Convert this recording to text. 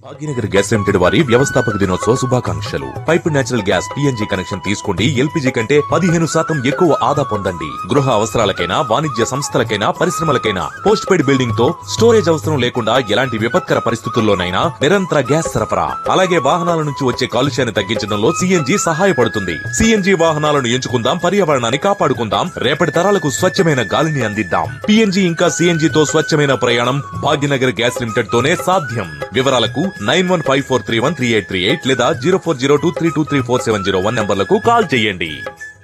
Bhagyanagar gas limited వారి వ్యవస్థాపక దినోత్సవ శుభాకాంక్షలు pipe natural gas PNG connection తీసుకోండి ఎల్పిజి కంటే పదిహేను శాతం ఎక్కువ ఆదా పొందండి గృహ అవసరాలకైనా వాణిజ్య సంస్థలకైనా పరిశ్రమలకైనా పోస్ట్ పెయిడ్ బిల్డింగ్ తో స్టోరేజ్ అవసరం లేకుండా ఎలాంటి విపత్కర పరిస్థితుల్లోనైనా నిరంతర గ్యాస్ సరఫరా అలాగే వాహనాల నుంచి వచ్చే కాలుష్యాన్ని తగ్గించడంలో సిఎన్జి సహాయపడుతుంది సిఎన్జి వాహనాలను ఎంచుకుందాం పర్యావరణాన్ని కాపాడుకుందాం రేపటి తరాలకు స్వచ్ఛమైన గాలిని అందిద్దాం పిఎన్జి ఇంకా సిఎన్జి తో స్వచ్ఛమైన ప్రయాణం భాగ్యనగర్ గ్యాస్ లిమిటెడ్ తోనే సాధ్యం వివరాలకు nine one five four three one three eight three eight లేదా zero four zero two three two three four seven zero one నంబర్లకు కాల్ చేయండి